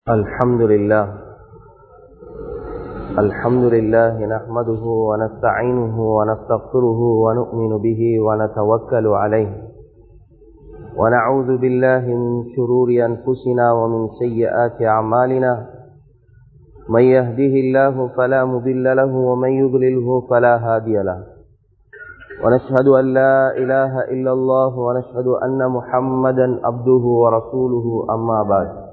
الحمد لله الحمد لله نحمده ونستعينه ونستغفره ونؤمن به ونتوكل عليه ونعوذ بالله من شرور أنفسنا ومن سيئات أعمالنا من يهده الله فلا مضل له ومن يضلله فلا هادي له ونشهد أن لا إله إلا الله ونشهد أن محمدا عبده ورسوله أما بعد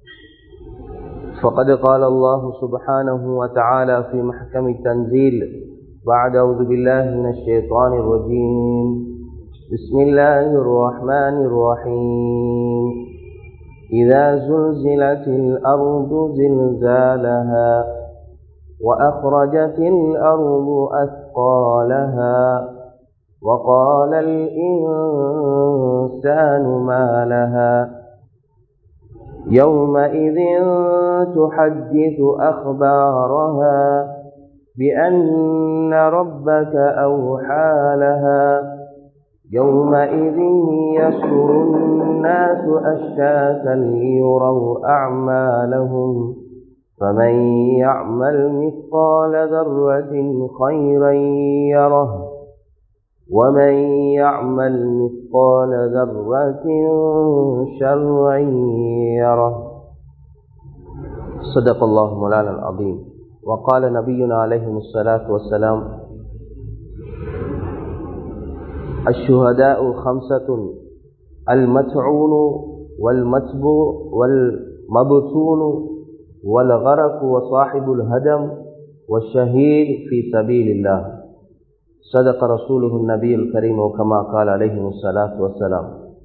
فقد قال الله سبحانه وتعالى في محكم التنزيل بعد أعوذ بالله من الشيطان الرجيم بسم الله الرحمن الرحيم إذا زلزلت الأرض زلزالها وأخرجت الأرض أثقالها وقال الإنسان ما لها يومئذ تحدث أخبارها بأن ربك أوحى لها يومئذ يسر الناس أشتاتا ليروا أعمالهم فمن يعمل مثقال ذرة خيرا يره ومن يعمل مثقال ذرة شرا يره صدق الله مولانا العظيم وقال نبينا عليه الصلاة والسلام الشهداء خمسة المتعون والمتبوع والمبتون والغرق وصاحب الهدم والشهيد في سبيل الله صدق رسوله النبي الكريم وكما قال عليه الصلاة والسلام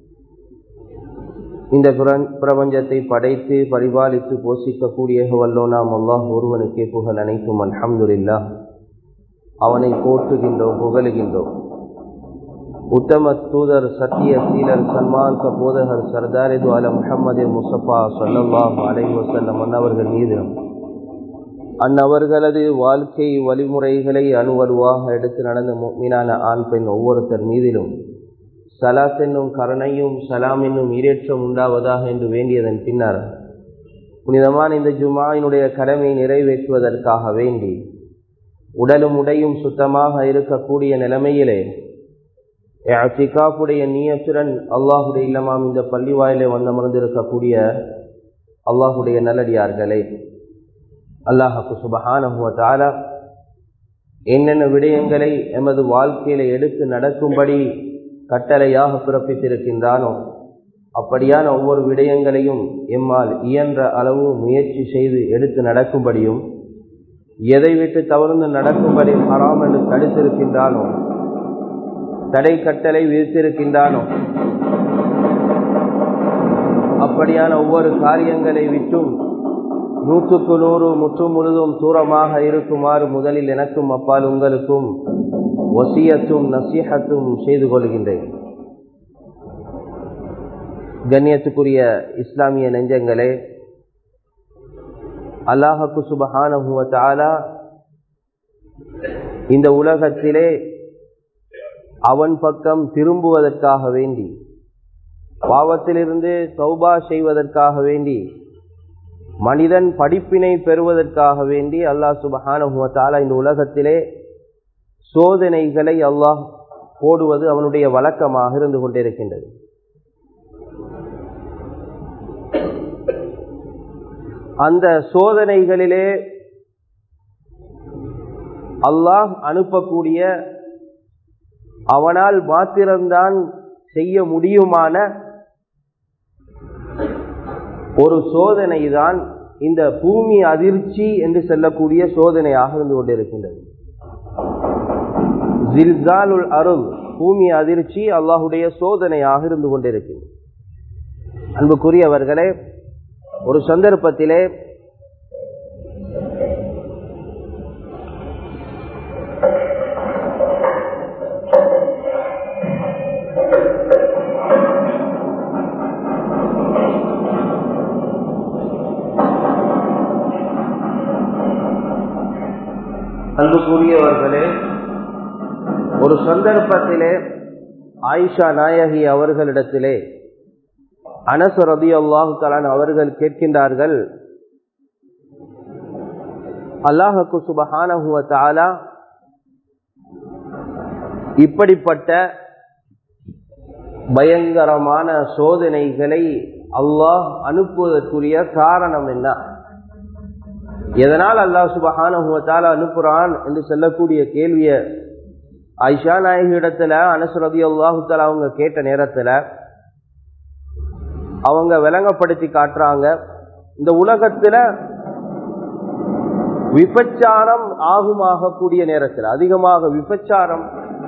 இந்த பிரபஞ்சத்தை படைத்து பரிபாலித்து போஷிக்கக்கூடிய வல்லோனாம் அல்லாஹ் ஒருவனுக்கே புகழ் அனைத்தும் அல்ஹம்துல்லா அவனை போற்றுகின்றோம் புகழுகின்றோம் உத்தம தூதர் சத்திய சீலர் சன்மார்க்க போதகர் சர்தாரிது அல முஹம்மது முசஃபா சொல்லல்லாஹ் அலை வசல்லம் அன்னவர்கள் மீது அந்நவர்களது வாழ்க்கை வழிமுறைகளை அணுவலுவாக எடுத்து நடந்த மீனான ஆண் பெண் ஒவ்வொருத்தர் மீதிலும் சலாத் என்னும் கருணையும் சலாம் என்னும் ஈரேற்றம் உண்டாவதாக என்று வேண்டியதன் பின்னர் புனிதமான இந்த ஜுமாயினுடைய கடமை நிறைவேற்றுவதற்காக வேண்டி உடலும் உடையும் சுத்தமாக இருக்கக்கூடிய நிலைமையிலே அத்திகாப்புடைய நீயத்துடன் அல்லாஹுடைய இல்லமாம் இந்த பள்ளி வாயிலே வந்தமர்ந்திருக்கக்கூடிய அல்லாஹுடைய நல்லடியார்களே அல்லாஹாக்கு சுபஹானஹுவத்தால என்னென்ன விடயங்களை எமது வாழ்க்கையில எடுத்து நடக்கும்படி கட்டளையாக பிறப்பித்திருக்கின்றானோ அப்படியான ஒவ்வொரு விடயங்களையும் எம்மால் இயன்ற அளவு முயற்சி செய்து எடுத்து நடக்கும்படியும் எதை விட்டு தவறுந்து நடக்கும்படி ஹராம் என்று தடுத்திருக்கின்றானோ தடை கட்டளை விதித்திருக்கின்றானோ அப்படியான ஒவ்வொரு காரியங்களை விட்டும் நூற்றுக்கு நூறு முற்றும் முழுதும் தூரமாக இருக்குமாறு முதலில் எனக்கும் அப்பால் உங்களுக்கும் ஒசியத்தும் நசீகத்தும் செய்து கொள்கின்றேன் கண்ணியத்துக்குரிய இஸ்லாமிய நெஞ்சங்களே அல்லாஹக்கு சுபஹானஹுவத்தாலா இந்த உலகத்திலே அவன் பக்கம் திரும்புவதற்காக வேண்டி பாவத்திலிருந்து சௌபா செய்வதற்காக வேண்டி மனிதன் படிப்பினை பெறுவதற்காக வேண்டி அல்லாஹ் சுபஹானுவத்தாலா இந்த உலகத்திலே சோதனைகளை அல்லாஹ் போடுவது அவனுடைய வழக்கமாக இருந்து கொண்டிருக்கின்றது அந்த சோதனைகளிலே அல்லாஹ் அனுப்பக்கூடிய அவனால் மாத்திரம்தான் செய்ய முடியுமான ஒரு சோதனை தான் இந்த பூமி அதிர்ச்சி என்று சொல்லக்கூடிய சோதனையாக இருந்து கொண்டிருக்கின்றது ஜில்சாலுல் அருள் பூமி அதிர்ச்சி அல்லாஹுடைய சோதனையாக இருந்து கொண்டிருக்கின்றது அன்புக்குரியவர்களே ஒரு சந்தர்ப்பத்திலே அன்புக்குரியவர்களே ஒரு சந்தர்ப்பத்திலே ஆயிஷா நாயகி அவர்களிடத்திலே அனசு ரபி அல்லாஹு தலான் அவர்கள் கேட்கின்றார்கள் அல்லாஹுக்கு சுபஹானஹுவத்தாலா இப்படிப்பட்ட பயங்கரமான சோதனைகளை அல்லாஹ் அனுப்புவதற்குரிய காரணம் என்ன எதனால் அல்லாஹ் சுபஹானஹுவத்தாலா அனுப்புறான் என்று சொல்லக்கூடிய கேள்விய ஐஷா நாயகி இடத்துல அனசுரதி அல்லாஹுத்தாலா அவங்க கேட்ட நேரத்துல அவங்க விளங்கப்படுத்தி காட்டுறாங்க இந்த உலகத்துல விபச்சாரம் ஆகுமாக கூடிய நேரத்தில் அதிகமாக விபச்சாரம்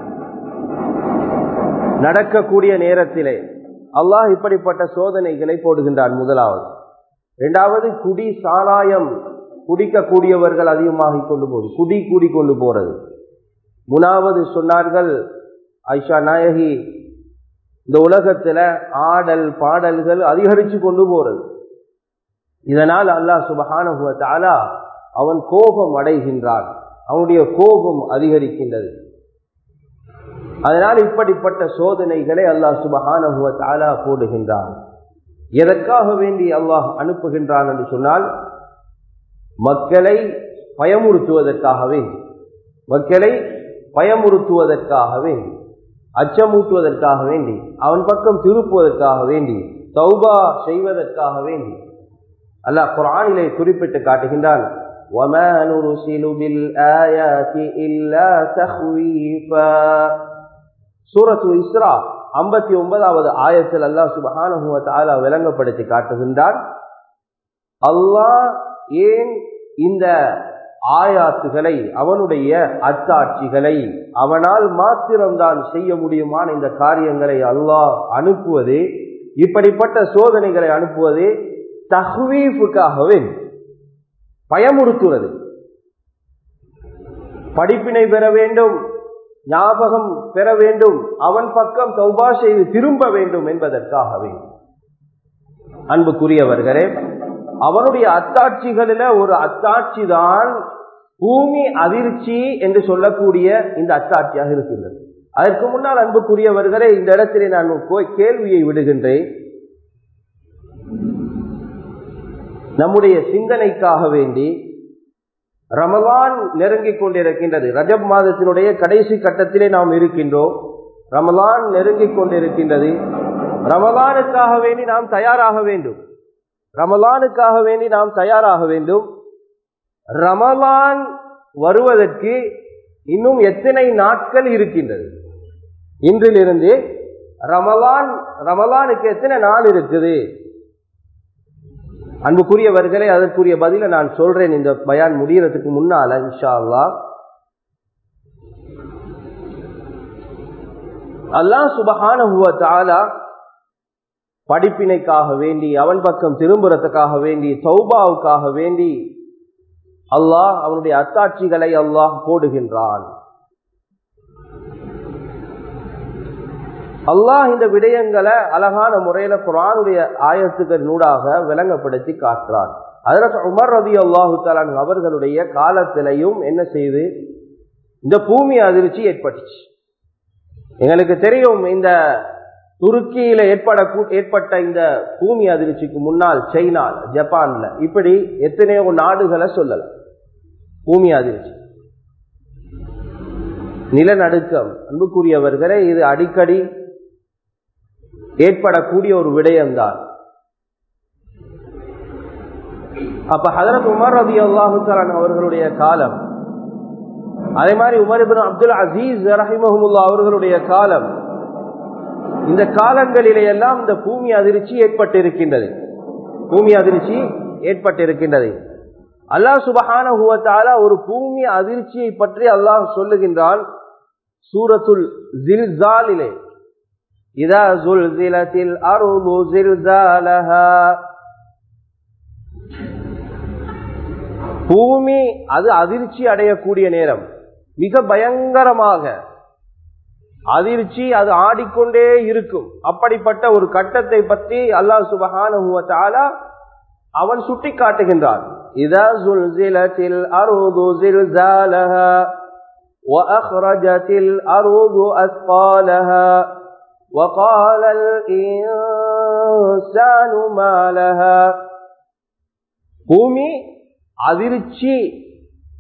நடக்கக்கூடிய நேரத்திலே அல்லாஹ் இப்படிப்பட்ட சோதனைகளை போடுகின்றான் முதலாவது இரண்டாவது குடி சாராயம் குடிக்கக்கூடியவர்கள் அதிகமாக கொண்டு போகுது குடி கூடி கொண்டு போறது மூணாவது சொன்னார்கள் ஐஷா நாயகி இந்த உலகத்துல ஆடல் பாடல்கள் அதிகரிச்சு கொண்டு போறது இதனால் அல்லாஹ் சுபஹானுவத்தாலா அவன் கோபம் அடைகின்றான் அவனுடைய கோபம் அதிகரிக்கின்றது அதனால் இப்படிப்பட்ட சோதனைகளை அல்லாஹ் சுபஹானுவத்தாலா போடுகின்றான் எதற்காக வேண்டி அல்லாஹ் அனுப்புகின்றான் என்று சொன்னால் மக்களை பயமுறுத்துவதற்காகவே மக்களை பயமுறுத்துவதற்காக வேண்டி அச்சமூட்டுவதற்காக வேண்டி அவன் பக்கம் திருப்புவதற்காக வேண்டி தௌபா செய்வதற்காக வேண்டி அல்லாஹ் குரானிலே குறிப்பிட்டு காட்டுகின்றான் وَمَا نُرْسِلُ بِالْآيَاتِ إِلَّا تَخْوِيفًا சூரத்து இஸ்ரா ஐம்பத்தி ஒன்பதாவது ஆயத்தில் அல்லாஹ் சுபஹானஹு வ தஆலா விளங்கப்படுத்தி காட்டுகின்றான் அல்லாஹ் ஏன் இந்த ஆயாத்துகளை அவனுடைய அத்தாட்சிகளை அவனால் மாத்திரம்தான் செய்ய முடியுமான இந்த காரியங்களை அல்லாஹ் அனுப்புவது இப்படிப்பட்ட சோதனைகளை அனுப்புவது தஹ்வீஃபுக்காகவே பயமுறுத்துவது படிப்பினை பெற வேண்டும் ஞாபகம் பெற வேண்டும் அவன் பக்கம் தௌபா செய்து திரும்ப வேண்டும் என்பதற்காகவே அன்புக்குரியவர்களே அவனுடைய அத்தாட்சிகளில ஒரு அத்தாட்சி தான் பூமி அதிர்ச்சி என்று சொல்லக்கூடிய இந்த அத்தாட்சியாக இருக்கின்றது அதற்கு முன்னால் அன்புக்குரியவர்களே இந்த இடத்திலே நான் கேள்வியை விடுகின்றேன் நம்முடைய சிந்தனைக்காக வேண்டி ரமலான் நெருங்கிக் கொண்டிருக்கின்றது ரஜப் மாதத்தினுடைய கடைசி கட்டத்திலே நாம் இருக்கின்றோம் ரமலான் நெருங்கிக் கொண்டிருக்கின்றது ரமலானுக்காக வேண்டி நாம் தயாராக வேண்டும் ரமலானுக்காக வேண்டி நாம் தயாராக வேண்டும் ரமலான் வருவதற்கு இன்னும் எத்தனை நாட்கள் இருக்கின்றது இன்றிலிருந்து ரமலான் ரமலானுக்கு எத்தனை நாள் இருக்குது அன்புக்குரியவர்களே அதற்குரிய பதில நான் சொல்றேன் இந்த பயான் முடியறதுக்கு முன்னால இன்ஷா அல்லா அல்லாஹ் சுபஹான படிப்பினைக்காக வேண்டி அவன் பக்கம் திரும்புறதுக்காக வேண்டி சௌபாவுக்காக வேண்டி அல்லாஹ் அவனுடைய அத்தாட்சிகளை அல்லாஹ் போடுகின்றான் அல்லாஹ் இந்த விடயங்களை அழகான முறையில குரானுடைய ஆயத்துக்கள் நூடாக விளங்கப்படுத்தி காட்டுறான் அதற்கு உமர் ரதி அல்லாஹு தலான் அவர்களுடைய காலத்திலையும் என்ன செய்து இந்த பூமி அதிர்ச்சி ஏற்பட்டுச்சு எங்களுக்கு தெரியும் இந்த துருக்கியில ஏற்பட ஏற்பட்ட இந்த பூமி அதிர்ச்சிக்கு முன்னால் சைனால ஜப்பான்ல இப்படி எத்தனையோ நாடுகளை சொல்லலாம் பூமி அதிர்ச்சி நிலநடுக்கம் அன்புக்குரியவர்களே இது அடிக்கடி ஏற்படக்கூடிய ஒரு விடயம்தான் அப்ப ஹதரத் உமர் ரபி அல்லாஹுத்தலான் அவர்களுடைய காலம் அதே மாதிரி உமர் இபின் அப்துல் அசீஸ் ரஹிமஹமுல்லா அவர்களுடைய காலம் இந்த காலங்களிலே எல்லாம் இந்த பூமி அதிர்ச்சி ஏற்பட்டிருக்கின்றது பூமி அதிர்ச்சி ஏற்பட்டிருக்கின்றது அல்லாஹ் சுபஹான ஒரு பூமி அதிர்ச்சியை பற்றி அல்லாஹ் சொல்லுகின்றான் சூரத்துல் ஜில்சாலிலே இதா ஜுல்சிலத்தில் அருளு ஜில்சாலஹா பூமி அது அதிர்ச்சி அடையக்கூடிய நேரம் மிக பயங்கரமாக அதிர்ச்சி அது ஆடிக்கொண்டே இருக்கும் அப்படிப்பட்ட ஒரு கட்டத்தை பற்றி அல்லாஹ் சுபஹான அவன் சுட்டி காட்டுகின்றான் இதா ஜுல்சிலத்தில் அருது ஜில்சாலஹா وأخرجت الأرض أثقالها وقال الإنسان ما لها பூமி அதிர்ச்சி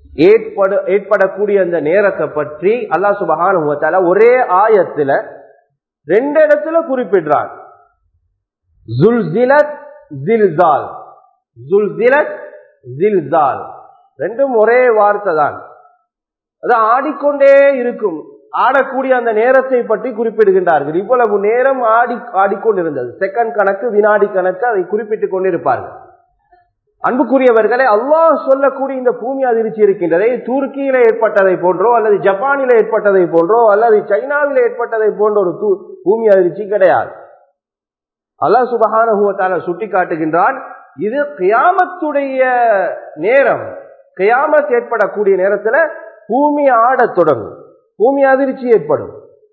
ஏற்பட ஏற்படக்கூடிய அந்த நேரத்தை பற்றி அல்லா சுபகான ஒரே ஆயத்துல ரெண்டு இடத்துல குறிப்பிடுறான் ஜுல்சிலத் ஜில்சால் ஜுல்சிலத் ஜில்சால் ரெண்டும் ஒரே வார்த்தை தான் அது ஆடிக்கொண்டே இருக்கும் ஆடக்கூடிய அந்த நேரத்தை பற்றி குறிப்பிடுகின்றார்கள் இவ்வளவு நேரம் ஆடி ஆடிக்கொண்டிருந்தது செகண்ட் கணக்கு வினாடி கணக்கு அதை குறிப்பிட்டுக் கொண்டிருப்பார்கள் அன்புக்குரியவர்களை அல்லாஹ் சொல்லக்கூடிய இந்த பூமி அதிர்ச்சி இருக்கின்றதை துருக்கியில ஏற்பட்டதை போன்றோ அல்லது ஜப்பானில ஏற்பட்டதை போன்றோ அல்லது சைனாவில் ஏற்பட்டதை போன்ற ஒரு பூமி அதிர்ச்சி கிடையாது அல்லாஹ் சுபகான சுட்டி காட்டுகின்றான் இது கியாமத்துடைய நேரம் கியாமத் ஏற்படக்கூடிய நேரத்துல பூமி ஆடத் தொடங்கும் பூமி அதிர்ச்சி ஏற்படும்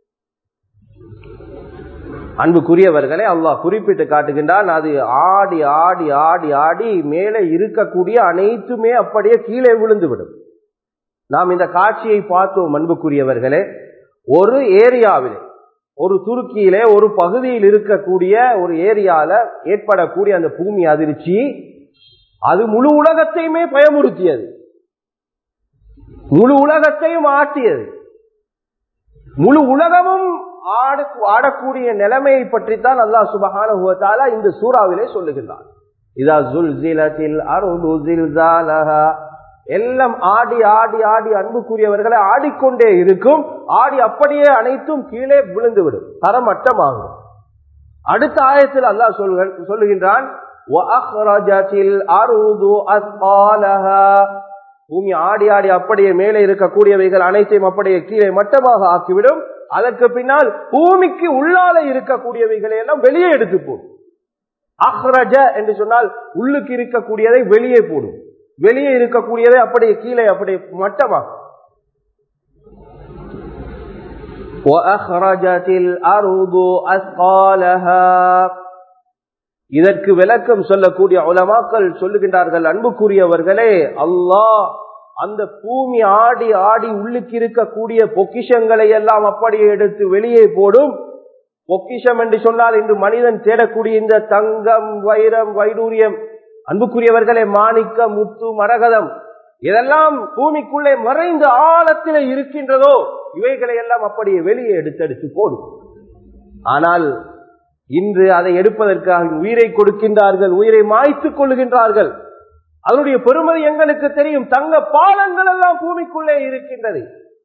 அன்புக்குரியவர்களை அல்லாஹ் குறிப்பிட்டு காட்டுகின்றான் அது ஆடி ஆடி ஆடி ஆடி மேலே இருக்கக்கூடிய அனைத்துமே அப்படியே கீழே விழுந்துவிடும் நாம் இந்த காட்சியை பார்த்தோம் அன்புக்குரியவர்களே ஒரு ஏரியாவிலே ஒரு துருக்கியிலே ஒரு பகுதியில் இருக்கக்கூடிய ஒரு ஏரியால ஏற்படக்கூடிய அந்த பூமி அதிர்ச்சி அது முழு உலகத்தையுமே பயமுறுத்தியது முழு உலகத்தையும் ஆட்டியது முழு உலகமும் ஆடு ஆடக்கூடிய நிலைமையை பற்றித்தான் அல்லாஹ் சுபகான இந்த சூறாவிலே சொல்லுகின்றான் இதா ஜுல்சிலத்தில் அருளு ஜில்சாலஹா எல்லாம் ஆடி ஆடி ஆடி அன்புக்குரியவர்களை ஆடிக்கொண்டே இருக்கும் ஆடி அப்படியே அனைத்தும் கீழே விழுந்துவிடும் தரமட்டமாகும் அடுத்த ஆயத்தில் அல்லாஹ் சொல்லுகின்றான் பூமி ஆடி ஆடி அப்படியே மேலே இருக்கக்கூடியவைகள் அனைத்தையும் அப்படியே கீழே மட்டமாக ஆக்கிவிடும் அதற்கு பின்னால் பூமிக்கு உள்ளால இருக்கக்கூடியவைகளை எல்லாம் வெளியே எடுத்து போடும் அஹ்ரஜ என்று சொன்னால் உள்ளுக்கு இருக்கக்கூடியதை வெளியே போடும் வெளியே இருக்கக்கூடியதை அப்படியே கீழே அப்படியே மட்டமாக இதற்கு விளக்கம் சொல்லக்கூடிய உலமாக்கள் சொல்லுகின்றார்கள் அன்புக்குரியவர்களே அல்லாஹ் அந்த பூமி ஆடி ஆடி உள்ளுக்கு இருக்கக்கூடிய பொக்கிஷங்களை எல்லாம் அப்படியே எடுத்து வெளியே போடும் பொக்கிஷம் என்று சொன்னால் இன்று மனிதன் தேடக்கூடிய இந்த தங்கம் வைரம் வைடூரியம் அன்புக்குரியவர்களே மாணிக்கம் முத்து மரகதம் இதெல்லாம் பூமிக்குள்ளே மறைந்த ஆழத்திலே இருக்கின்றதோ இவைகளை எல்லாம் அப்படியே வெளியே எடுத்தெடுத்து போடும் ஆனால் இன்று அதை எடுப்பதற்காக உயிரை கொடுக்கின்றார்கள் உயிரை மாய்த்துக் கொள்ளுகின்றார்கள் அதனுடைய பெருமதி எங்களுக்கு தெரியும் தங்க பாலங்கள் எல்லாம் பூமிக்குள்ளே இருக்கின்றது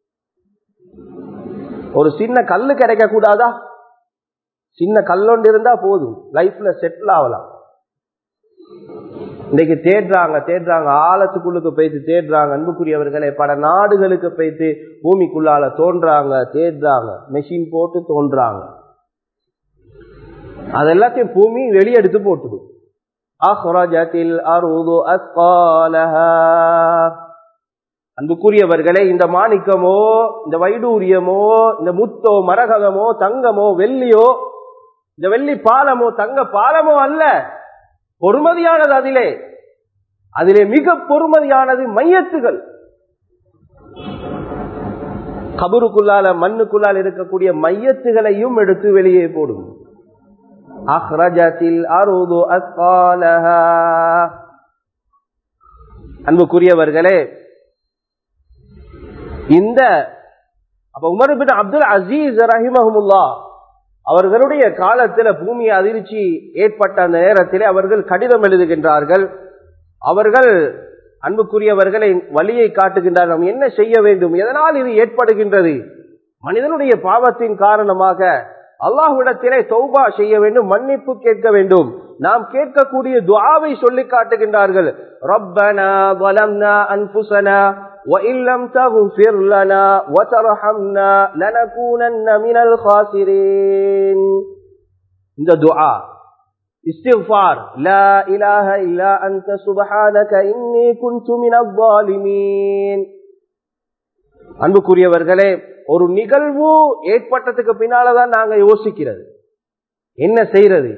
ஒரு சின்ன கல்லு கிடைக்க கூடாதா சின்ன கல்லொண்டு இருந்தா போதும் லைஃப்ல செட்டில் ஆகலாம் இன்னைக்கு தேடுறாங்க தேடுறாங்க ஆழத்துக்குள்ளுக்கு போயிட்டு தேடுறாங்க அன்புக்குரியவர்களை பல நாடுகளுக்கு போயிட்டு பூமிக்குள்ளால தோன்றாங்க தேடுறாங்க மெஷின் போட்டு தோன்றாங்க அது எல்லாத்தையும் பூமி வெளியெடுத்து போட்டுடும் அஹ்ரஜத்தில் அருது அஸ்காலஹா அன்புக்குரியவர்களே இந்த மாணிக்கமோ இந்த வைடூரியமோ இந்த முத்தோ மரகதமோ தங்கமோ வெள்ளியோ இந்த வெள்ளி பாலமோ தங்க பாலமோ அல்ல பொறுமதியானது அதிலே அதிலே மிக பொறுமதியானது மையத்துகள் கபருக்குள்ளால மண்ணுக்குள்ளால் இருக்கக்கூடிய மையத்துகளையும் எடுத்து வெளியே போடும் அஹ்ரஜத்தில் அருது அஸ்காலஹா அன்புக்குரியவர்களே இந்த அப்ப உமர் பின் அப்துல் அசீஸ் ரஹிமஹமுல்லா அவர்களுடைய காலத்தில் பூமி அதிர்ச்சி ஏற்பட்ட அந்த நேரத்திலே அவர்கள் கடிதம் எழுதுகின்றார்கள் அவர்கள் அன்புக்குரியவர்களை வழியை காட்டுகின்றார்கள் நாம் என்ன செய்ய வேண்டும் எதனால் இது ஏற்படுகின்றது மனிதனுடைய பாவத்தின் காரணமாக அல்லாஹ்விடத்திலே தௌபா செய்ய வேண்டும் மன்னிப்பு கேட்க வேண்டும் நாம் கேட்கக்கூடிய துஆவை சொல்லி காட்டுகின்றார்கள் ரப்பனா வலம்னா அன்புசனா وَإِن لَّمْ تَغْفِرْ لَنَا وَتَرْحَمْنَا لَنَكُونَنَّ مِنَ الْخَاسِرِينَ இந்த துஆ இஸ்திக்ஃபார் லா இலாஹ இல்லா அன்த சுப்ஹானக இன்னி குன்து மினல் ஸாலிமீன் அன்புக்குரியவர்களே ஒரு நிகழ்வு ஏற்பட்டதுக்கு பின்னாலதான் நாங்க யோசிக்கிறது என்ன செய்யறது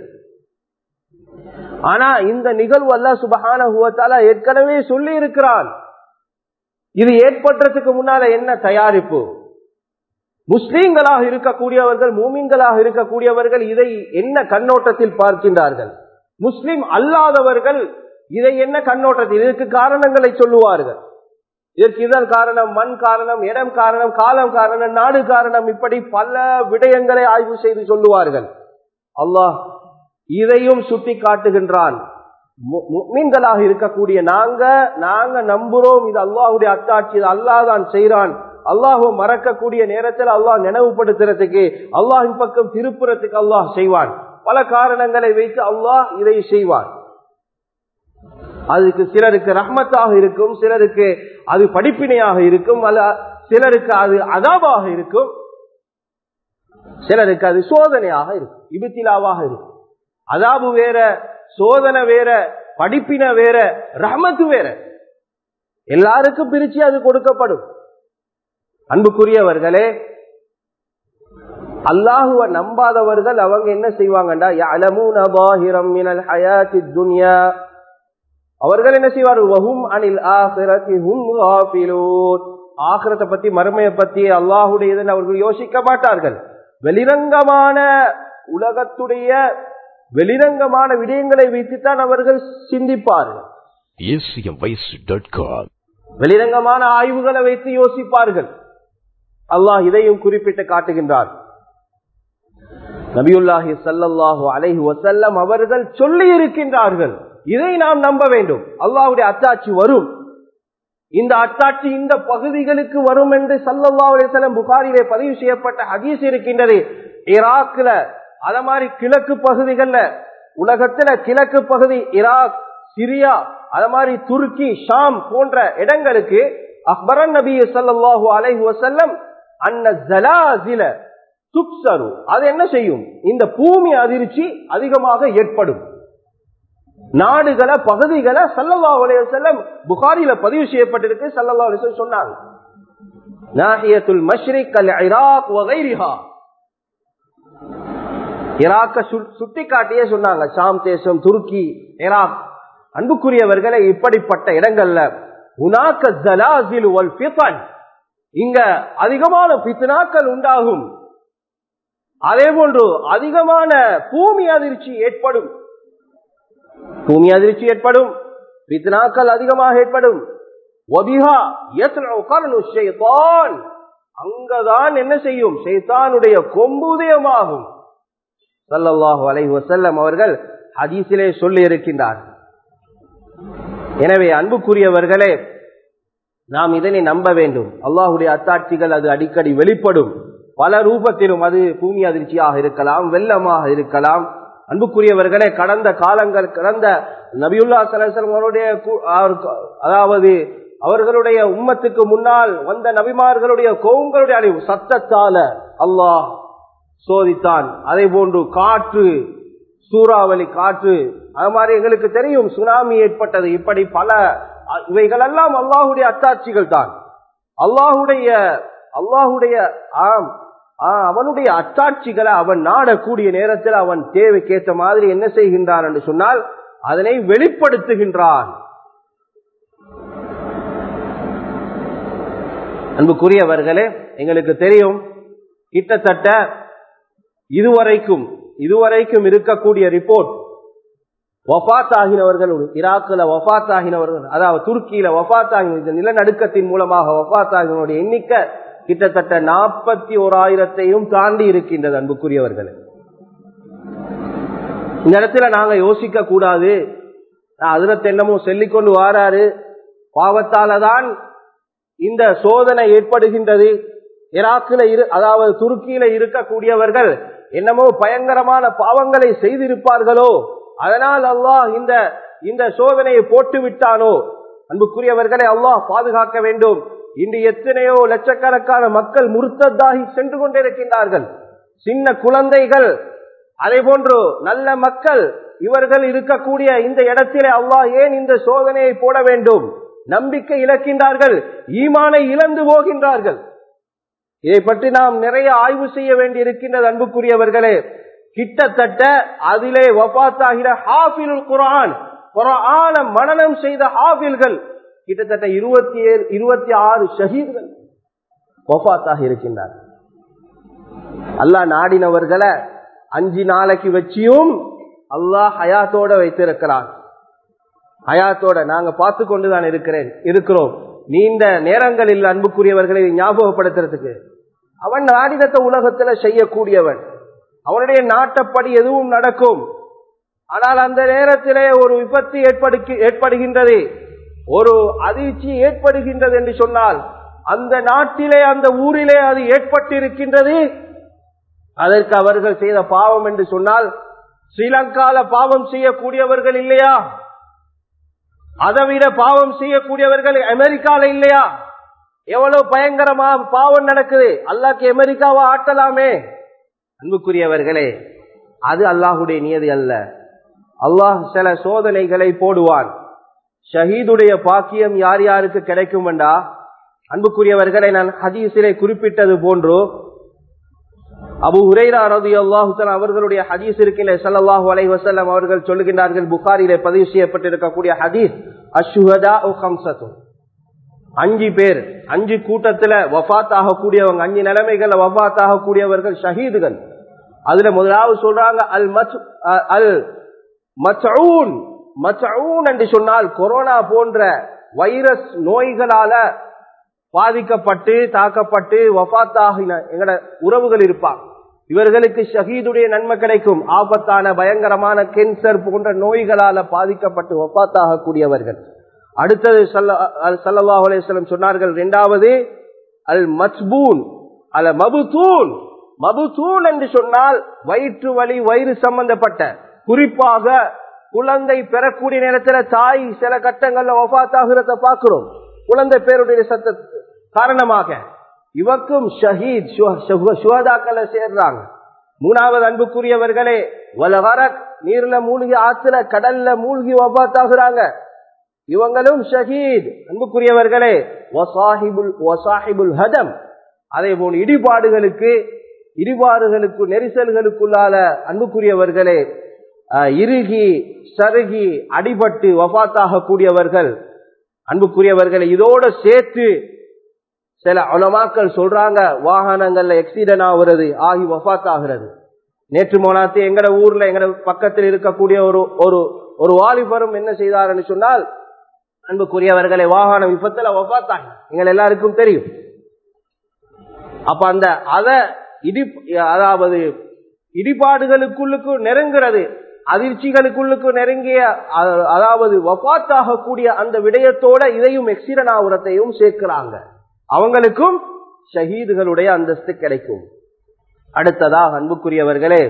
ஆனா இந்த நிகழ்வு அல்ல சுபஹான ஏற்கனவே சொல்லி இருக்கிறான் இது ஏற்பட்டதுக்கு முன்னால என்ன தயாரிப்பு முஸ்லீம்களாக இருக்கக்கூடியவர்கள் மூமின்களாக இருக்கக்கூடியவர்கள் இதை என்ன கண்ணோட்டத்தில் பார்க்கின்றார்கள் முஸ்லிம் அல்லாதவர்கள் இதை என்ன கண்ணோட்டத்தில் இதற்கு காரணங்களை சொல்லுவார்கள் இதற்கு இதன் காரணம் மண் காரணம் இடம் காரணம் காலம் காரணம் நாடு காரணம் இப்படி பல விடயங்களை ஆய்வு செய்து சொல்லுவார்கள் அல்லாஹ் இதையும் சுட்டி காட்டுகின்றான் மீன்களாக இருக்கக்கூடிய நாங்க நாங்க நம்புறோம் இது அல்லாஹுடைய அத்தாட்சி இது அல்லாஹ் தான் செய்யறான் அல்லாஹு மறக்கக்கூடிய நேரத்தில் அல்லாஹ் நினைவுபடுத்துறதுக்கு அல்லாஹின் பக்கம் திருப்புறத்துக்கு அல்லாஹ் செய்வான் பல காரணங்களை வைத்து அல்லாஹ் இதை செய்வான் அதுக்கு சிலருக்கு ரஹ்மத்தாக இருக்கும் சிலருக்கு அது படிப்பினையாக இருக்கும் அல்ல சிலருக்கு அது அதாபாக இருக்கும் சிலருக்கு அது சோதனையாக இருக்கும் இபத்திலாவாக இருக்கும் அதாபு வேற சோதனை வேற படிப்பின வேற ரஹமத்து வேற எல்லாருக்கும் பிரிச்சு அது கொடுக்கப்படும் அன்புக்குரியவர்களே அல்லாஹுவ நம்பாதவர்கள் அவங்க என்ன செய்வாங்கண்டா துன்யா அவர்கள் என்ன செய்வார்கள் வஹும் அனில் ஆஹிரத்தி ஹும் காஃபிலூன் ஆகிரத்தை பத்தி மறுமையை பத்தி அல்லாஹுடைய அவர்கள் யோசிக்க மாட்டார்கள் வெளிரங்கமான உலகத்துடைய வெளிரங்கமான விடயங்களை வைத்துத்தான் அவர்கள் சிந்திப்பார்கள் வெளிரங்கமான ஆய்வுகளை வைத்து யோசிப்பார்கள் அல்லாஹ் இதையும் குறிப்பிட்டு காட்டுகின்றார் நபியுல்லாஹி சல்லாஹூ அலைஹி வசல்லம் அவர்கள் சொல்லி இருக்கின்றார்கள் இதை நாம் நம்ப வேண்டும் அல்லாஹுடைய அத்தாட்சி வரும் இந்த அத்தாட்சி இந்த பகுதிகளுக்கு வரும் என்று சல்லல்லா அலிசல்லம் புகாரிலே பதிவு செய்யப்பட்ட ஹதீஸ் இருக்கின்றது ஈராக்ல அத மாதிரி கிழக்கு பகுதிகள்ல உலகத்துல கிழக்கு பகுதி ஈராக் சிரியா அத மாதிரி துருக்கி ஷாம் போன்ற இடங்களுக்கு அக்பரன் நபி சல்லாஹூ அலைஹி வசல்லம் அன்ன ஜலாசில துக்சரு அது என்ன செய்யும் இந்த பூமி அதிர்ச்சி அதிகமாக ஏற்படும் நாடுகளை பகுதிகளை சல்லல்லா செல்லம் புகாரில பதிவு செய்யப்பட்டிருக்கு சல்லல்லா அலிசல்லம் சொன்னாங்க நாஹியத்துல் மஷ்ரிக் அல் இராக் வகைரிஹா ஈராக்க சுட்டி காட்டியே சொன்னாங்க ஷாம் தேசம் துருக்கி ஈராக் அன்புக்குரியவர்களை இப்படிப்பட்ட இடங்கள்ல உனாக்க ஜலாசில் ஒல் பித்தன் இங்க அதிகமான பித்னாக்கள் உண்டாகும் அதே போன்று அதிகமான பூமி அதிர்ச்சி ஏற்படும் பூமி அதிர்ச்சி ஏற்படும் பித்னாக்கள் அதிகமாக ஏற்படும் அங்கதான் என்ன செய்யும் ஷைத்தானுடைய கொம்புதயமாகும் சல்லல்லாஹு அலைஹி வசல்லம் அவர்கள் ஹதீஸிலே சொல்லி இருக்கின்றார் எனவே அன்புக்குரியவர்களே நாம் இதனை நம்ப வேண்டும் அல்லாஹுடைய அத்தாட்சிகள் அது அடிக்கடி வெளிப்படும் பல ரூபத்திலும் அது பூமி அதிர்ச்சியாக இருக்கலாம் வெள்ளமாக இருக்கலாம் அன்புக்குரியவர்களே கடந்த காலங்கள் கடந்த நபியுல்லா சலசலம் அவருடைய அதாவது அவர்களுடைய உம்மத்துக்கு முன்னால் வந்த நபிமார்களுடைய கோவங்களுடைய அறிவு சத்தத்தால அல்லாஹ் சோதித்தான் அதே போன்று காற்று சூறாவளி காற்று அது மாதிரி எங்களுக்கு தெரியும் சுனாமி ஏற்பட்டது இப்படி பல இவைகள் எல்லாம் அல்லாஹுடைய அத்தாட்சிகள் தான் அல்லாஹுடைய அல்லாஹுடைய ஆம் அவனுடைய அத்தாட்சிகளை அவன் நாடக்கூடிய நேரத்தில் அவன் தேவைக்கேற்ற மாதிரி என்ன செய்கின்றான் என்று சொன்னால் அதனை வெளிப்படுத்துகின்றான் அன்புக்குரியவர்களே எங்களுக்கு தெரியும் கிட்டத்தட்ட இதுவரைக்கும் இதுவரைக்கும் இருக்கக்கூடிய ரிப்போர்ட் வஃத் ஆகினவர்கள் ஈராக்கில் வஃத் ஆகினவர்கள் அதாவது துருக்கியில வஃத் ஆகின இந்த நிலநடுக்கத்தின் மூலமாக வஃத் ஆகினோடைய எண்ணிக்கை கிட்டத்தட்ட நாற்பத்தி ஓராயிரத்தையும் தாண்டி இருக்கின்றது அன்புக்குரியவர்கள் இந்த இடத்துல நாங்க யோசிக்க கூடாது அதுல தென்னமோ சொல்லிக்கொண்டு வாராரு பாவத்தால தான் இந்த சோதனை ஏற்படுகின்றது ஈராக்கில இரு அதாவது துருக்கியில இருக்கக்கூடியவர்கள் என்னமோ பயங்கரமான பாவங்களை செய்திருப்பார்களோ அதனால் அல்லாஹ் இந்த இந்த சோதனையை போட்டு விட்டானோ அன்புக்குரியவர்களை அல்லாஹ் பாதுகாக்க வேண்டும் இன்று எத்தனையோ லட்சக்கணக்கான மக்கள் முருத்ததாகி சென்று கொண்டிருக்கின்றார்கள் சின்ன குழந்தைகள் அதே போன்று நல்ல மக்கள் இவர்கள் இருக்கக்கூடிய இந்த இடத்திலே அல்லாஹ் ஏன் இந்த சோதனையை போட வேண்டும் நம்பிக்கை இழக்கின்றார்கள் ஈமானை இழந்து போகின்றார்கள் இதை பற்றி நாம் நிறைய ஆய்வு செய்ய வேண்டி இருக்கின்றது அன்புக்குரியவர்களே கிட்டத்தட்ட அதிலே வபாத்தாகிற ஹாஃபிலுல் குரான் குரான மனநம் செய்த ஹாஃபில்கள் கிட்டத்தட்ட இருபத்தி ஏழு இருபத்தி ஆறு ஷஹீத்கள் வபாத்தாக இருக்கின்றார் அல்லாஹ் நாடினவர்களை அஞ்சு நாளைக்கு வச்சியும் அல்லாஹ் ஹயாத்தோட வைத்திருக்கிறான் ஹயாத்தோட நாங்க பார்த்து கொண்டுதான் இருக்கிறேன் இருக்கிறோம் நீண்ட நேரங்களில் அன்புக்குரியவர்களை ஞாபகப்படுத்துறதுக்கு அவன் நாடினத்தை உலகத்துல செய்யக்கூடியவன் அவனுடைய நாட்டப்படி எதுவும் நடக்கும் ஆனால் அந்த நேரத்திலே ஒரு விபத்து ஏற்படு ஏற்படுகின்றது ஒரு அதிர்ச்சி ஏற்படுகின்றது என்று சொன்னால் அந்த நாட்டிலே அந்த ஊரிலே அது ஏற்பட்டிருக்கின்றது அதற்கு அவர்கள் செய்த பாவம் என்று சொன்னால் ஸ்ரீலங்கால பாவம் செய்யக்கூடியவர்கள் இல்லையா அதைவிட பாவம் செய்யக்கூடியவர்கள் அமெரிக்கால இல்லையா எவ்வளவு பயங்கரமா பாவம் நடக்குது அல்லாக்கு அமெரிக்காவை ஆட்டலாமே அன்புக்குரியவர்களே அது அல்லாஹுடைய நியதி அல்ல அல்லாஹ் சில சோதனைகளை போடுவான் ஷஹீதுடைய பாக்கியம் யார் யாருக்கு கிடைக்கும் வேண்டா அன்புக்குரியவர்களை நான் ஹதீஸிலே குறிப்பிட்டது போன்று அபு ஹுரைரா ரதி அல்லாஹுத்தன் அவர்களுடைய ஹதீஸ் இருக்கின்ற சல்லாஹூ அலை வசல்லம் அவர்கள் சொல்லுகின்றார்கள் புகாரிலே பதிவு செய்யப்பட்டிருக்கக்கூடிய ஹதீஸ் அஷுஹதா ஹம்சத்தும் அஞ்சு பேர் அஞ்சு கூட்டத்துல வஃத் ஆகக்கூடியவங்க அஞ்சு நிலைமைகள்ல வஃத் ஆகக்கூடியவர்கள் ஷஹீதுகள் அதுல முதலாவது சொல்றாங்க அல் மச் அல் மச்சூன் மச்சூன் என்று சொன்னால் கொரோனா போன்ற வைரஸ் நோய்களால பாதிக்கப்பட்டு தாக்கப்பட்டு வஃத்தாகின எங்கட உறவுகள் இருப்பாங்க இவர்களுக்கு ஷஹீதுடைய நன்மை கிடைக்கும் ஆபத்தான பயங்கரமான கேன்சர் போன்ற நோய்களால பாதிக்கப்பட்டு வஃத்தாகக்கூடியவர்கள் அடுத்தது சல்லாஹ் அலேஸ்லம் சொன்னார்கள் இரண்டாவது அல் மச்பூன் அல மபுதூன் மபுதூன் என்று சொன்னால் வயிற்று வலி வயிறு சம்பந்தப்பட்ட குறிப்பாக குழந்தை பெறக்கூடிய நேரத்தில் தாய் சில கட்டங்கள்ல ஒஃபாத்தாகிறத பார்க்கிறோம் குழந்தை பேருடைய சத்த காரணமாக இவக்கும் ஷஹீத் சுகதாக்களை சேர்றாங்க மூணாவது அன்புக்குரியவர்களே வலவரக் நீர்ல மூழ்கி ஆத்துல கடல்ல மூழ்கி ஒபாத்தாகிறாங்க இவங்களும் ஷஹீத் அன்புக்குரியவர்களே ஹதம் அதே போல் இடிபாடுகளுக்கு இடிபாடுகளுக்கு நெரிசல்களுக்குள்ளால அன்புக்குரியவர்களே இறுகி சருகி அடிபட்டு வபாத்தாக கூடியவர்கள் அன்புக்குரியவர்களை இதோட சேர்த்து சில உலமாக்கள் சொல்றாங்க வாகனங்கள்ல எக்ஸிடென்ட் ஆகுறது ஆகி வஃத் ஆகிறது நேற்று மோனாத்து எங்கட ஊர்ல எங்கட பக்கத்தில் இருக்கக்கூடிய ஒரு ஒரு ஒரு வாலிபரும் என்ன செய்தார்னு சொன்னால் அன்புக்குரியவர்களை வாகன விபத்துல வஃத்தாங்க எங்கள் எல்லாருக்கும் தெரியும் அப்ப அந்த அத இடி அதாவது இடிபாடுகளுக்குள்ளுக்கு நெருங்கிறது அதிர்ச்சிகளுக்குள்ளுக்கு நெருங்கிய அதாவது வபாத்தாகக்கூடிய அந்த விடயத்தோட இதையும் எக்ஸிரனாபுரத்தையும் சேர்க்கிறாங்க அவங்களுக்கும் ஷஹீதுகளுடைய அந்தஸ்து கிடைக்கும் அடுத்ததாக அன்புக்குரியவர்களே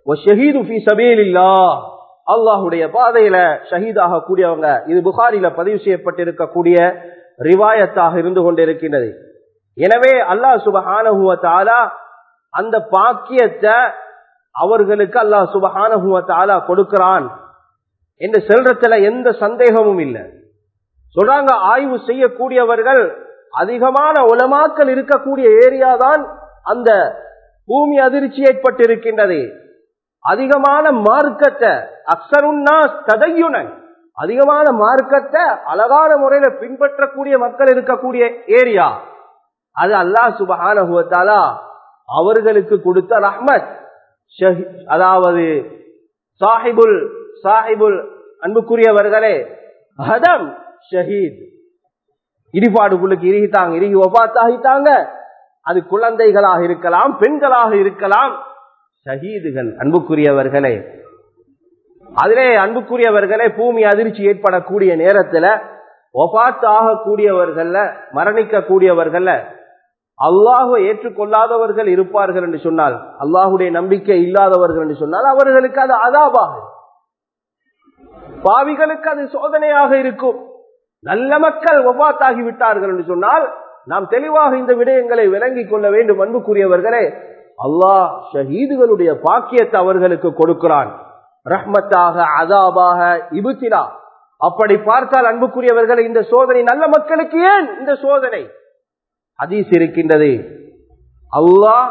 அல்லாஹுடைய பாதையில ஷஹீதாக கூடியவங்க இது புகாரில பதிவு செய்யப்பட்டிருக்கக்கூடிய ரிவாயத்தாக இருந்து கொண்டிருக்கின்றது எனவே அல்லாஹ் சுபஹானஹுவத்தாலா அந்த பாக்கியத்தை அவர்களுக்கு அல்லாஹ் சுபஹானஹுவத்தாலா கொடுக்கிறான் என்று செல்றதுல எந்த சந்தேகமும் இல்லை சொல்றாங்க ஆய்வு செய்யக்கூடியவர்கள் அதிகமான உலமாக்கள் இருக்கக்கூடிய ஏரியா தான் அந்த பூமி அதிர்ச்சி ஏற்பட்டிருக்கின்றது அதிகமான மார்க்கத்தை அக்சருன்னா கதையுனன் அதிகமான மார்க்கத்தை அழகான முறையில பின்பற்றக்கூடிய மக்கள் இருக்கக்கூடிய ஏரியா அது அல்லாஹ் சுபஹானஹுவத்தாலா அவர்களுக்கு கொடுத்த ரஹ்மத் அதாவது சாஹிபுல் சாஹிபுல் அன்புக்குரியவர்களே ஹதம் ஷஹீத் இடிபாடுக்குள்ளுக்கு இறுகிட்டாங்க இறுகி ஒபாத்தாகிட்டாங்க அது குழந்தைகளாக இருக்கலாம் பெண்களாக இருக்கலாம் ஷஹீதுகள் அன்புக்குரியவர்களே அதிலே அன்புக்குரியவர்களே பூமி அதிர்ச்சி ஏற்படக்கூடிய நேரத்துல ஒபாத்து ஆகக்கூடியவர்கள்ல மரணிக்க கூடியவர்கள்ல அல்லாஹுவை ஏற்றுக்கொள்ளாதவர்கள் இருப்பார்கள் என்று சொன்னால் அல்லாஹுடைய நம்பிக்கை இல்லாதவர்கள் என்று சொன்னால் அவர்களுக்கு அது அதாபாகும் பாவிகளுக்கு அது சோதனையாக இருக்கும் நல்ல மக்கள் ஒபாத்தாகி விட்டார்கள் என்று சொன்னால் நாம் தெளிவாக இந்த விடயங்களை விளங்கிக் கொள்ள வேண்டும் அன்புக்குரியவர்களே அல்லாஹ் ஷஹீதுகளுடைய பாக்கியத்தை அவர்களுக்கு கொடுக்கிறான் ரஹ்மத்தாக அதாபாக இபுத்திலா அப்படி பார்த்தால் அன்புக்குரியவர்கள் இந்த சோதனை நல்ல மக்களுக்கு ஏன் இந்த சோதனை ஹதீஸ் இருக்கின்றது அல்லாஹ்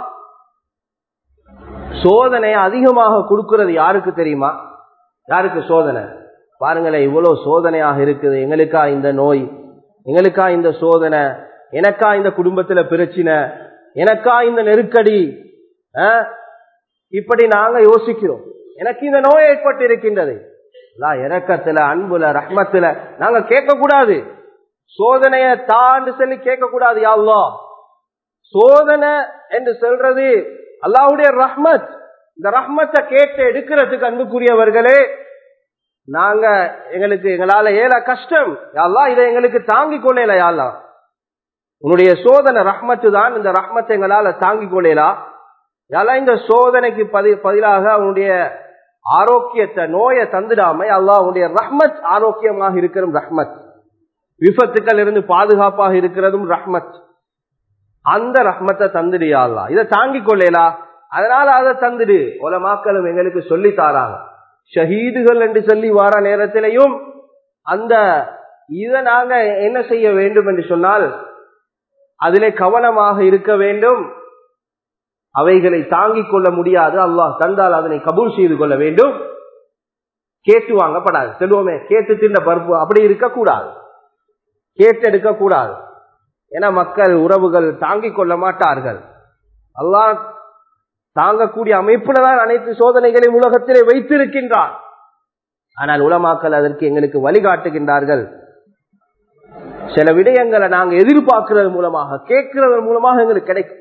சோதனை அதிகமாக கொடுக்கிறது யாருக்கு தெரியுமா யாருக்கு சோதனை பாருங்களேன் இவ்வளவு சோதனையாக இருக்குது எங்களுக்கா இந்த நோய் எங்களுக்கா இந்த சோதனை எனக்கா இந்த குடும்பத்துல பிரச்சனை எனக்கா இந்த நெருக்கடி இப்படி நாங்க யோசிக்கிறோம் எனக்கு இந்த நோய் ஏற்பட்டு இருக்கின்றது இறக்கத்துல அன்புல ரஹ்மத்துல நாங்க கேட்க கூடாது சோதனைய தாண்டு சொல்லி கேட்க கூடாது யாழ்லா சோதனை என்று சொல்றது அல்லாஹுடைய ரஹ்மத் இந்த ரஹ்மத்தை கேட்டு எடுக்கிறதுக்கு அன்புக்குரியவர்களே நாங்க எங்களுக்கு எங்களால ஏல கஷ்டம் யாழ்லா இதை எங்களுக்கு தாங்கிக் கொள்ளல யாழ்லா உன்னுடைய சோதனை ரஹ்மத்து தான் இந்த ரஹ்மத்தை எங்களால தாங்கிக் கொள்ளலா யாழ்லா இந்த சோதனைக்கு பதி பதிலாக அவனுடைய ஆரோக்கியத்தை நோயை தந்துடாம அல்லாஹ் உன்னுடைய ரஹ்மத் ஆரோக்கியமாக இருக்கிற ரஹ்மத் விபத்துக்கள் இருந்து பாதுகாப்பாக இருக்கிறதும் ரஹ்மத் அந்த ரஹ்மத்தை தந்துடியா அல்லா இதை தாங்கிக் கொள்ளலா அதனால அதை தந்துடு உலமாக்களும் எங்களுக்கு சொல்லி தாராங்க ஷஹீதுகள் என்று சொல்லி வார நேரத்திலையும் அந்த இதை நாங்க என்ன செய்ய வேண்டும் என்று சொன்னால் அதிலே கவனமாக இருக்க வேண்டும் அவைகளை தாங்கிக் கொள்ள முடியாது அல்லாஹ் தந்தால் அதனை கபூல் செய்து கொள்ள வேண்டும் கேட்டு வாங்கப்படாது செல்வோமே கேட்டு தின்ற பருப்பு அப்படி இருக்கக்கூடாது கேட்டு எடுக்க கூடாது ஏன்னா மக்கள் உறவுகள் தாங்கிக் கொள்ள மாட்டார்கள் அல்லாஹ் தாங்கக்கூடிய அமைப்புல தான் அனைத்து சோதனைகளையும் உலகத்திலே வைத்திருக்கின்றார் ஆனால் உலமாக்கள் அதற்கு எங்களுக்கு வழிகாட்டுகின்றார்கள் சில விடயங்களை நாங்க எதிர்பார்க்கிறது மூலமாக கேட்கிறது மூலமாக எங்களுக்கு கிடைக்கும்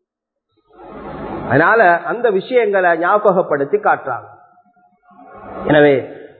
அதனால அந்த விஷயங்களை ஞாபகப்படுத்தி காட்டுறாங்க எனவே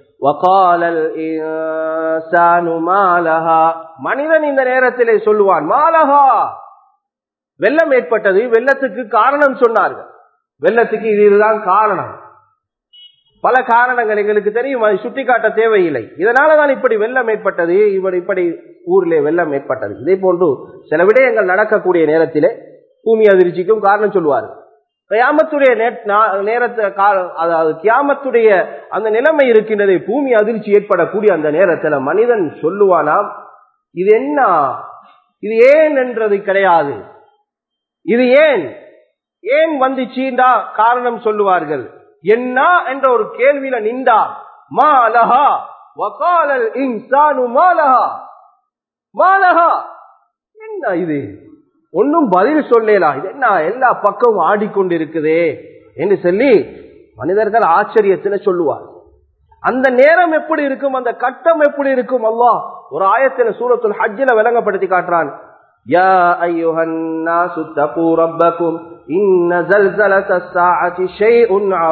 மனிதன் இந்த நேரத்திலே சொல்லுவான் மாலஹா வெள்ளம் ஏற்பட்டது வெள்ளத்துக்கு காரணம் சொன்னார்கள் வெள்ளத்துக்கு இது இதுதான் காரணம் பல காரணங்கள் எங்களுக்கு தெரியும் அதை சுட்டி காட்ட தேவையில்லை இதனாலதான் இப்படி வெள்ளம் ஏற்பட்டது இவர் இப்படி ஊரிலே வெள்ளம் ஏற்பட்டது இதே போன்று சில விடயங்கள் நடக்கக்கூடிய நேரத்திலே பூமி அதிர்ச்சிக்கும் காரணம் சொல்லுவார்கள் கியாமத்துடைய நேரத்தை அதாவது கியாமத்துடைய அந்த நிலைமை இருக்கின்றது பூமி அதிர்ச்சி ஏற்படக்கூடிய அந்த நேரத்தில் மனிதன் சொல்லுவானாம் இது என்ன இது ஏன் என்றது கிடையாது இது ஏன் ஏன் வந்துச்சுண்டா காரணம் சொல்லுவார்கள் என்ன என்ற ஒரு கேள்வியில நின்றா மாலஹா வகாலல் இன்சானு மாலஹா மாலஹா என்ன இது ஒன்னும் பதில் சொல்லலாம் இது என்ன எல்லா பக்கமும் ஆடிக்கொண்டிருக்குதே என்று சொல்லி மனிதர்கள் ஆச்சரியத்துல சொல்லுவார் அந்த நேரம் எப்படி இருக்கும் அந்த கட்டம் எப்படி இருக்கும் அல்லாஹ் ஒரு ஆயத்துல சூரத்துல் ஹஜ்ஜில விளங்கப்படுத்தி காட்டுறான் يا أيها الناس اتقوا ربكم إن زلزلة الساعة شيء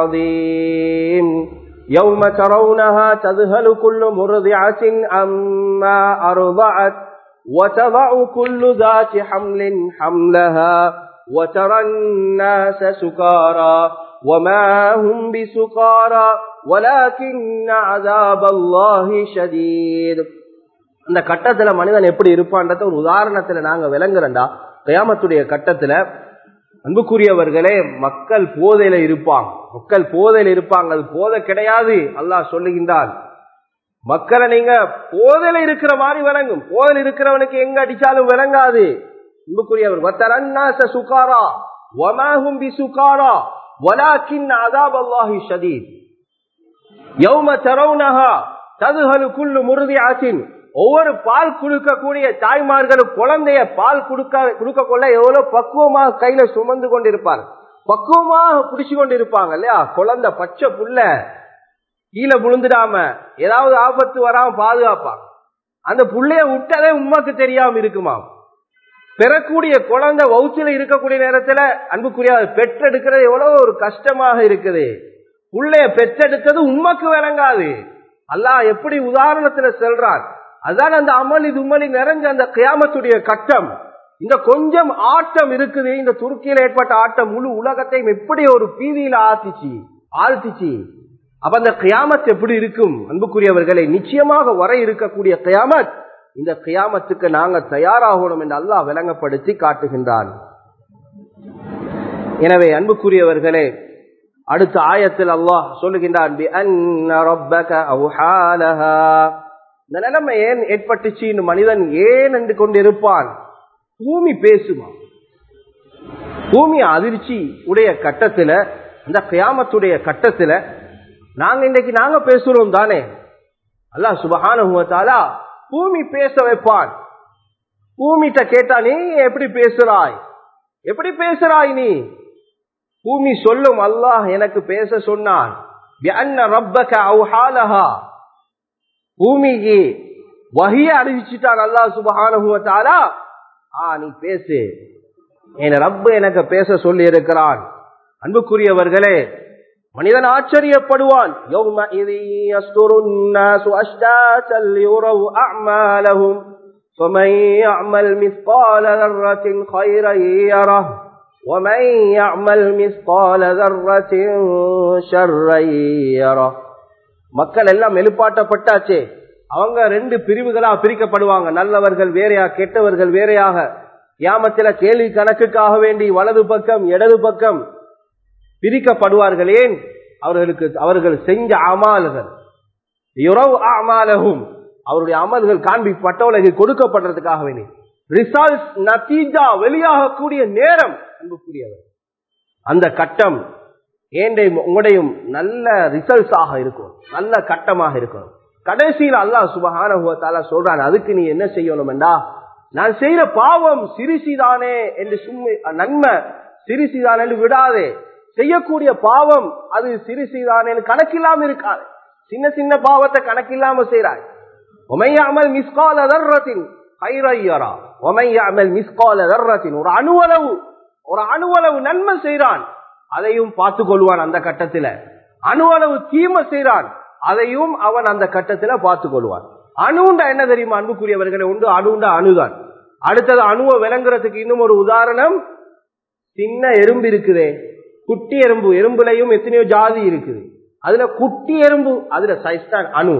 عظيم يوم ترونها تذهل كل مرضعة عما أرضعت وتضع كل ذات حمل حملها وترى الناس سكارى وما هم بسكارى ولكن عذاب الله شديد அந்த கட்டத்துல மனிதன் எப்படி இருப்பான்றத ஒரு உதாரணத்துல நாங்க விளங்குறண்டா கயாமத்துடைய கட்டத்துல அன்புக்குரியவர்களே மக்கள் போதையில இருப்பாங்க மக்கள் போதையில இருப்பாங்க அது போதை கிடையாது அல்லாஹ் சொல்லுகின்றான் மக்களை நீங்க போதையில இருக்கிற மாதிரி விளங்கும் போதையில் இருக்கிறவனுக்கு எங்க அடிச்சாலும் விளங்காது அன்புக்குரியவர் வத்தரன்னாச சுகாரா வமாஹும் பி சுகாரா வலாக்கின் அதாப் அல்லாஹி ஷதீத் யௌம தரவுனஹா ததுஹலு குல்லு முருதி ஆசின் ஒவ்வொரு பால் கொடுக்கக்கூடிய தாய்மார்களும் குழந்தைய பால் கொடுக்க கொடுக்க கொள்ள எவ்வளவு பக்குவமாக கையில சுமந்து கொண்டிருப்பார் பக்குவமாக பிடிச்சு கொண்டு இருப்பாங்க இல்லையா குழந்தை பச்சை புள்ள கீழே விழுந்துடாம ஏதாவது ஆபத்து வராம பாதுகாப்பாங்க அந்த புள்ளைய விட்டதே உமாக்கு தெரியாம இருக்குமா பெறக்கூடிய குழந்தை வவுச்சில இருக்கக்கூடிய நேரத்துல அன்புக்குரிய பெற்றெடுக்கிறது எவ்வளவு ஒரு கஷ்டமாக இருக்குது புள்ளைய பெற்றெடுத்தது உண்மைக்கு விளங்காது அல்லாஹ் எப்படி உதாரணத்துல செல்றான் அதான் அந்த அமளி தும்மலி நிறைஞ்ச அந்த கியாமத்துடைய கட்டம் இந்த கொஞ்சம் ஆட்டம் இருக்குது இந்த துருக்கியில ஏற்பட்ட ஆட்டம் முழு உலகத்தையும் எப்படி ஒரு பீதியில ஆத்திச்சு ஆழ்த்திச்சு அப்ப அந்த கியாமத் எப்படி இருக்கும் அன்புக்குரியவர்களை நிச்சயமாக வர இருக்கக்கூடிய கியாமத் இந்த கியாமத்துக்கு நாங்க தயாராகணும் என்று அல்லாஹ் விளங்கப்படுத்தி காட்டுகின்றான் எனவே அன்புக்குரியவர்களே அடுத்த ஆயத்தில் அல்லாஹ் சொல்லுகின்றான் இந்த நிலைமை ஏன் ஏற்பட்டுச்சு மனிதன் ஏன் என்று கொண்டிருப்பான் பூமி பேசுமா பூமி அதிர்ச்சி உடைய கட்டத்துல அந்த கியாமத்துடைய கட்டத்துல நாங்க இன்னைக்கு நாங்க பேசுறோம் தானே அல்லாஹ் சுபகான பூமி பேச வைப்பான் பூமிட்ட கேட்டா நீ எப்படி பேசுறாய் எப்படி பேசுறாய் நீ பூமி சொல்லும் அல்லாஹ் எனக்கு பேச சொன்னான் பூமிக்கு வகிய அறிவிச்சுட்டாங்க அல்லாஹ் சுபஹானுவத்தாரா ஆ நீ பேசு என் ரப்பு எனக்கு பேச சொல்லி இருக்கிறான் அன்புக்குரியவர்களே மனிதன் ஆச்சரியப்படுவான் يَوْمَئِذٍ يَصْدُرُ النَّاسُ أَشْتَاتًا لِيُرَوْا أَعْمَالَهُمْ فَمَن يَعْمَلْ مِثْقَالَ ذَرَّةٍ خَيْرًا يَرَهُ وَمَن يَعْمَلْ مِثْقَالَ ذَرَّةٍ شَرًّا يَرَهُ மக்கள் எல்லாம் எழுப்பாட்டப்பட்டாச்சே அவங்க ரெண்டு பிரிவுகளா பிரிக்கப்படுவாங்க நல்லவர்கள் வேறையா கெட்டவர்கள் வேறையாக கியாமத்தில கேள்வி கணக்குக்காக வேண்டி வலது பக்கம் இடது பக்கம் பிரிக்கப்படுவார்கள் ஏன் அவர்களுக்கு அவர்கள் செஞ்ச அமால்கள் யுரவ் அமாலகும் அவருடைய அமல்கள் காண்பிப்பட்டவர்களுக்கு கொடுக்கப்படுறதுக்காக வேண்டி ரிசல்ட் நத்தீஜா வெளியாகக்கூடிய நேரம் அன்புக்குரியவர் அந்த கட்டம் ஏண்டையும் உங்களுடையும் நல்ல ரிசல்ட்ஸ் ஆக இருக்கும் நல்ல கட்டமாக இருக்கும் கடைசியில் அல்லாஹ் சுபஹான சொல்றான் அதுக்கு நீ என்ன செய்யணும்டா நான் செய்யற பாவம் சிறுசிதானே என்று சும்மா நன்மை சிறுசிதானே என்று விடாதே செய்யக்கூடிய பாவம் அது சிறுசிதானே கணக்கில்லாம இருக்காது சின்ன சின்ன பாவத்தை கணக்கில்லாம செய்யறாய் உமையாமல் மிஸ்கால் அதர்ரத்தின் கைரையரா உமையாமல் மிஸ்கால் அதர்ரத்தின் ஒரு அணுவளவு ஒரு அணுவளவு நன்மை செய்யறான் அதையும் பார்த்து கொள்வான் அந்த கட்டத்துல அணுவளவு தீமை செய்யறான் அதையும் அவன் அந்த கட்டத்துல பார்த்து கொள்வான் அணுண்டா என்ன தெரியுமா அன்புக்குரியவர்களை உண்டு அணுண்டா அணுதான் அடுத்தது அணுவை விளங்குறதுக்கு இன்னும் ஒரு உதாரணம் சின்ன எறும்பு இருக்குதே குட்டி எறும்பு எறும்புலையும் எத்தனையோ ஜாதி இருக்குது அதுல குட்டி எறும்பு அதுல சைஸ் தான் அணு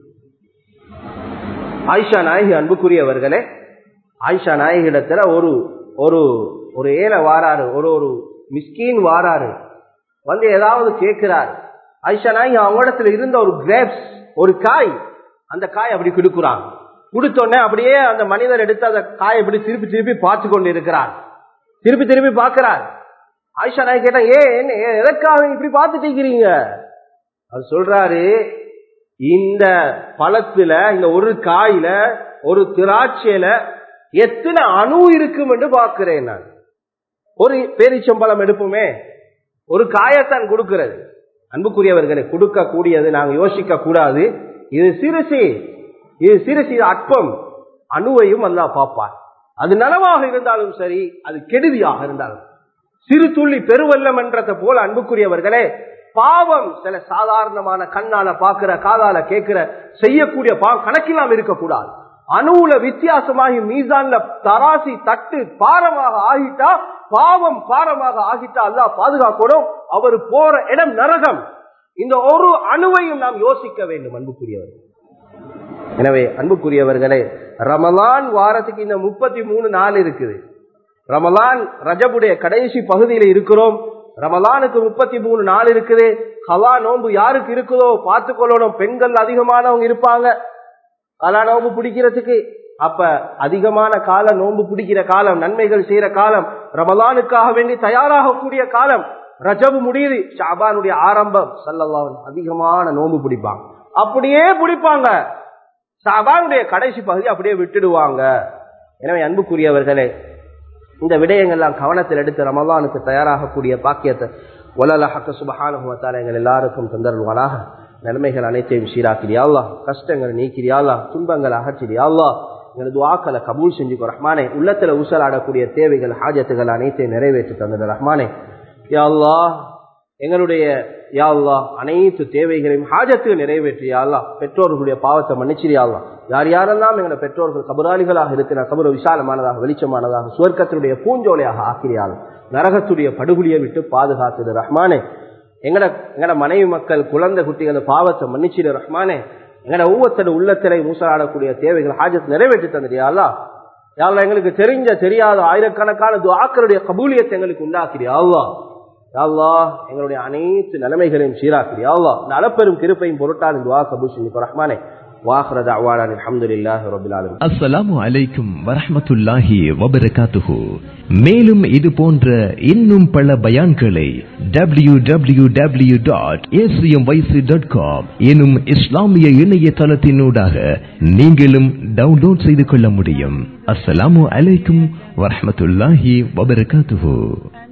ஆயிஷா நாயகி அன்புக்குரியவர்களே ஆயிஷா நாயகிடத்துல ஒரு ஒரு ஒரு ஏழை வாராரு ஒரு ஒரு மிஸ்கீன் வாராரு வந்து ஏதாவது கேட்கிறார் ஆயிஷா நாயகி அவங்களிடத்துல இருந்த ஒரு கிரேப்ஸ் ஒரு காய் அந்த காய் அப்படி கொடுக்குறான் கொடுத்தோடனே அப்படியே அந்த மனிதர் எடுத்து அந்த காய் அப்படி திருப்பி திருப்பி பார்த்து கொண்டு இருக்கிறார் திருப்பி திருப்பி பார்க்கிறார் ஆயிஷா நாய் கேட்டா ஏ என்ன எதற்காக இப்படி பார்த்துட்டு இருக்கிறீங்க அவர் சொல்றாரு இந்த பழத்துல இந்த ஒரு காயில ஒரு திராட்சையில எத்தனை அணு இருக்கும் என்று பார்க்கிறேன் நான் ஒரு பேரிச்சம்பழம் எடுப்போமே ஒரு காயத்தான் கொடுக்கிறது அன்புக்குரியவர்களை கொடுக்க கூடியது நாங்க யோசிக்க கூடாது இது சிறுசி இது சிறுசி அற்பம் அணுவையும் அல்லா பார்ப்பார் அது நனவாக இருந்தாலும் சரி அது கெடுதியாக இருந்தாலும் சிறு துள்ளி பெருவல்லம் என்றதை போல அன்புக்குரியவர்களே பாவம் சில சாதாரணமான கண்ணால பாக்குற காதால கேட்கிற செய்யக்கூடிய பாவம் கணக்கில்லாம் இருக்கக்கூடாது அணுவுல வித்தியாசமாகி மீசான்ல தராசி தட்டு பாரமாக ஆகிட்டா பாவம் பாரமாக ஆகிட்டா அல்லா பாதுகாக்கணும் அவர் போற இடம் நரகம் இந்த ஒரு அணுவையும் நாம் யோசிக்க வேண்டும் அன்புக்குரியவர்கள் எனவே அன்புக்குரியவர்களே ரமலான் வாரத்துக்கு இந்த முப்பத்தி மூணு நாள் இருக்குது ரமலான் ரஜபுடைய கடைசி பகுதியில இருக்கிறோம் ரமலானுக்கு முப்பத்தி மூணு நாள் இருக்குது ஹவா நோன்பு யாருக்கு இருக்குதோ பார்த்து கொள்ளணும் பெண்கள் அதிகமானவங்க இருப்பாங்க கலா நோன்பு பிடிக்கிறதுக்கு அப்ப அதிகமான காலம் நோன்பு பிடிக்கிற காலம் நன்மைகள் செய்யற காலம் ரமலானுக்காக வேண்டி தயாராகக்கூடிய காலம் ரஜபு முடியுது ஷாபானுடைய ஆரம்பம் சல்லல்லாஹு அதிகமான நோன்பு பிடிப்பாங்க அப்படியே பிடிப்பாங்க ஷாபானுடைய கடைசி பகுதி அப்படியே விட்டுடுவாங்க எனவே அன்புக்குரியவர்களே இந்த விடயங்கள்லாம் கவனத்தில் எடுத்து ரமலானுக்கு தயாராகக்கூடிய பாக்கியத்தை ஒலலஹக்க சுபஹானுவத்தால எங்கள் எல்லாருக்கும் தந்தருவானாக நன்மைகள் அனைத்தையும் சீராக்கிறியாள்லா கஷ்டங்கள் நீக்கிறியாள்லா துன்பங்கள் அகற்றிறியாள்லா எங்களது துவாக்களை கபூல் செஞ்சுக்கோ ரஹ்மானே உள்ளத்துல ஊசலாடக்கூடிய தேவைகள் ஹாஜத்துகள் அனைத்தையும் நிறைவேற்றி தந்தது ரஹ்மானே யாழ்லா எங்களுடைய யாழ்லா அனைத்து தேவைகளையும் ஹாஜத்துக்கு நிறைவேற்றியாள்லா பெற்றோர்களுடைய பாவத்தை மன்னிச்சிரியாள்லா யார் யாரெல்லாம் எங்களுடைய பெற்றோர்கள் கபராளிகளாக இருக்கிற கபர விசாலமானதாக வெளிச்சமானதாக சுவர்க்கத்தினுடைய பூஞ்சோலையாக ஆக்கிறியாள் நரகத்துடைய படுகொலியை விட்டு பாதுகாத்தது ரஹ்மானே எங்கட எங்கட மனைவி மக்கள் குழந்தை குட்டிகள் பாவத்தை மன்னிச்சிடு ரஹ்மானே எங்கட ஒவ்வொருத்தர உள்ளத்திலே மூசலாடக்கூடிய தேவைகள் ஹாஜத் நிறைவேற்றி தந்துடியாளா யாழ்லா எங்களுக்கு தெரிஞ்ச தெரியாத ஆயிரக்கணக்கான துவாக்களுடைய கபூலியத்தை எங்களுக்கு உண்டாக்கிறியா அல்லா யாழ்லா எங்களுடைய அனைத்து நிலைமைகளையும் சீராக்கிறியா அல்லா நலப்பெரும் கிருப்பையும் பொருட்டால் துவா கபூல் செஞ்சு ரஹ்மானே வாஹ்ர தஅவானா அல்ஹம்துலில்லாஹி ரப்பில் ஆலமீன் அஸ்ஸலாமு அலைக்கும் வரஹ்மத்துல்லாஹி வபரகாத்துஹு மேலும் இது போன்ற இன்னும் பல பயான்களை W W W dot dot com எனும் இஸ்லாமிய இணையதளத்தினூடாக நீங்களும் டவுன்லோட் செய்து கொள்ள முடியும் அஸ்ஸலாமு அலைக்கும் வரஹ்மத்துல்லாஹி வபரகாத்துஹு